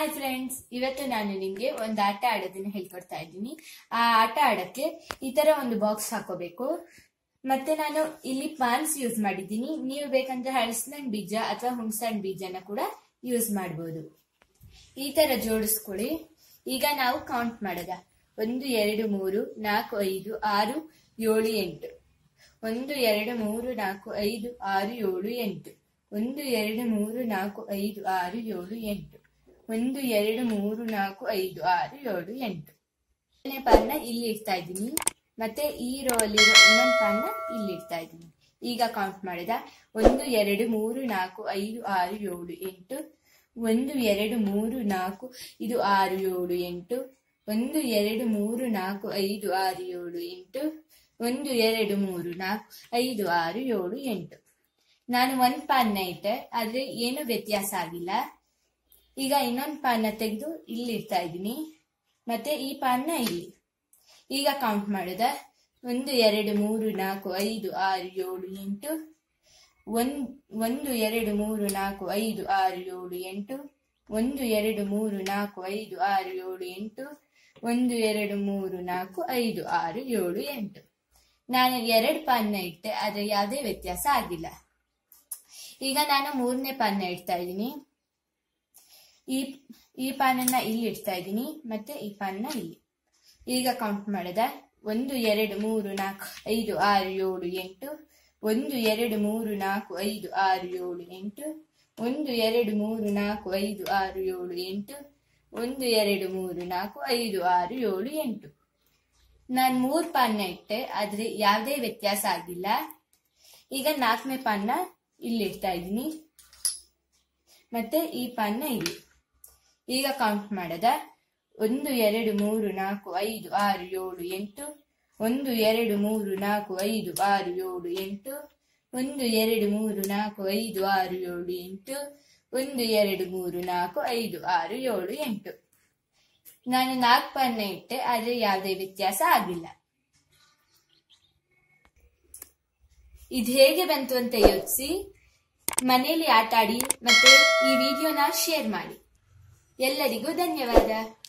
hi friends ಇವತ್ತು ನಾನು ನಿಮ್ಗೆ ಒಂದು ಆಟ ಆಡೋದನ್ನ ಹೇಳ್ಕೊಡ್ತಾ ಇದ್ದೀನಿ ಆ ಆಟ ಆಡಕ್ಕೆ ಈ ತರ ಒಂದು ಬಾಕ್ಸ್ ಹಾಕೋಬೇಕು ಮತ್ತೆ ನಾನು ಇಲ್ಲಿ ಪಾನ್ಸ್ ಯೂಸ್ ಮಾಡಿದ್ದೀನಿ ನೀವು ಬೇಕಂದ್ರೆ ಹಳಸಿನ ಬೀಜ ಅಥವಾ ಹುಣಸನ್ ಬೀಜನ ಕೂಡ ಯೂಸ್ ಮಾಡಬಹುದು ಈ ತರ ಜೋಡಿಸ್ಕೊಳ್ಳಿ ಈಗ ನಾವು ಕೌಂಟ್ ಮಾಡೋದ ಒಂದು ಎರಡು ಮೂರು ನಾಲ್ಕು ಐದು ಆರು ಏಳು ಎಂಟು ಒಂದು ಎರಡು ಮೂರು ನಾಲ್ಕು ಐದು ಆರು ಏಳು ಎಂಟು ಒಂದು ಎರಡು ಮೂರು ನಾಲ್ಕು ಐದು ಆರು ಏಳು ಎಂಟು ಒಂದು ಎರಡು ಮೂರು ನಾಲ್ಕು ಐದು ಆರು ಏಳು ಎಂಟು ಎರಡನೇ ಪಾನ್ನ ಇಲ್ಲಿ ಇಡ್ತಾ ಇದ್ದೀನಿ ಮತ್ತೆ ಈ ರೋ ಅಲ್ಲಿರೋ ಇನ್ನೊಂದು ಪಾನ್ನ ಇಲ್ಲಿ ಇಡ್ತಾ ಇದ್ದೀನಿ ಈಗ ಕೌಂಟ್ ಮಾಡಿದ ಒಂದು ಎರಡು ಮೂರು ನಾಲ್ಕು ಐದು ಆರು ಏಳು ಎಂಟು ಒಂದು ಎರಡು ಮೂರು ನಾಲ್ಕು ಇದು ಆರು ಏಳು ಎಂಟು ಒಂದು ಎರಡು ಮೂರು ನಾಲ್ಕು ಐದು ಆರು ಏಳು ಎಂಟು ಒಂದು ಎರಡು ಮೂರು ನಾಲ್ಕು ಐದು ಆರು ಏಳು ಎಂಟು ನಾನು ಒಂದ್ ಪಾನ್ನ ಇಟ್ಟೆ ಆದ್ರೆ ಏನು ವ್ಯತ್ಯಾಸ ಆಗಿಲ್ಲ ಈಗ ಇನ್ನೊಂದು ಪಾನ್ನ ತೆಗೆದು ಇಲ್ಲಿ ಇಡ್ತಾ ಇದ್ದೀನಿ ಮತ್ತೆ ಈ ಪಾನ್ನ ಇಲ್ಲಿ ಈಗ ಕೌಂಟ್ ಮಾಡಿದ ಒಂದು ಎರಡು ಮೂರು ನಾಲ್ಕು ಐದು ಆರು ಏಳು ಎಂಟು ಒಂದ್ ಒಂದು ಎರಡು ಮೂರು ನಾಲ್ಕು ಐದು ಆರು ಏಳು ಎಂಟು ಒಂದು ಎರಡು ಮೂರು ನಾಲ್ಕು ಐದು ಆರು ಏಳು ಎಂಟು ಒಂದು ಎರಡು ಮೂರು ನಾಲ್ಕು ಐದು ಆರು ಏಳು ಎಂಟು ನಾನು ಎರಡು ಪಾನ್ನ ಇಟ್ಟೆ ಆದ್ರೆ ಯಾವುದೇ ವ್ಯತ್ಯಾಸ ಆಗಿಲ್ಲ ಈಗ ನಾನು ಮೂರನೇ ಪಾನ್ನ ಇಡ್ತಾ ಇದ್ದೀನಿ ಈ ಈ ಪಾನನ್ನ ಇಲ್ಲಿ ಇಡ್ತಾ ಇದ್ದೀನಿ ಮತ್ತೆ ಈ ಪಾನ್ನ ಇಲ್ಲಿ ಈಗ ಕೌಂಟ್ ಮಾಡಿದ ಒಂದು ಎರಡು ಮೂರು ನಾಲ್ಕು ಐದು ಆರು ಏಳು ಎಂಟು ಒಂದು ಎರಡು ಮೂರು ನಾಲ್ಕು ಐದು ಆರು ಏಳು ಎಂಟು ಒಂದು ಎರಡು ಮೂರು ನಾಲ್ಕು ಐದು ಆರು ಏಳು ಎಂಟು ಒಂದು ಎರಡು ಮೂರು ನಾಲ್ಕು ಐದು ಆರು ಏಳು ಎಂಟು ನಾನು ಮೂರು ಪಾನ್ನ ಇಟ್ಟೆ ಆದ್ರೆ ಯಾವುದೇ ವ್ಯತ್ಯಾಸ ಆಗಿಲ್ಲ ಈಗ ನಾಲ್ಕನೇ ಪಾನ್ನ ಇಲ್ಲಿ ಇಡ್ತಾ ಇದ್ದೀನಿ ಮತ್ತೆ ಈ ಪಾನ್ನ ಇಲ್ಲಿ ಈಗ ಕೌಂಟ್ ಮಾಡದ ಒಂದು ಎರಡು ಮೂರು ನಾಲ್ಕು ಐದು ಆರು ಏಳು ಎಂಟು ಒಂದು ಎರಡು ಮೂರು ನಾಲ್ಕು ಐದು ಆರು ಏಳು ಎಂಟು ಒಂದು ಎರಡು ಮೂರು ನಾಲ್ಕು ಐದು ಆರು ಏಳು ಎಂಟು ಒಂದು ಎರಡು ಮೂರು ನಾಲ್ಕು ಐದು ಆರು ಏಳು ಎಂಟು ನಾನು ನಾಲ್ಕು ಪಾನ್ನ ಇಟ್ಟೆ ಆದ್ರೆ ಯಾವುದೇ ವ್ಯತ್ಯಾಸ ಆಗಿಲ್ಲ ಇದು ಹೇಗೆ ಬಂತು ಅಂತ ಯೋಚಿಸಿ ಮನೆಯಲ್ಲಿ ಆಟ ಆಡಿ ಮತ್ತೆ ಈ ವಿಡಿಯೋನ ಶೇರ್ ಮಾಡಿ ಎಲ್ಲರಿಗೂ ಧನ್ಯವಾದ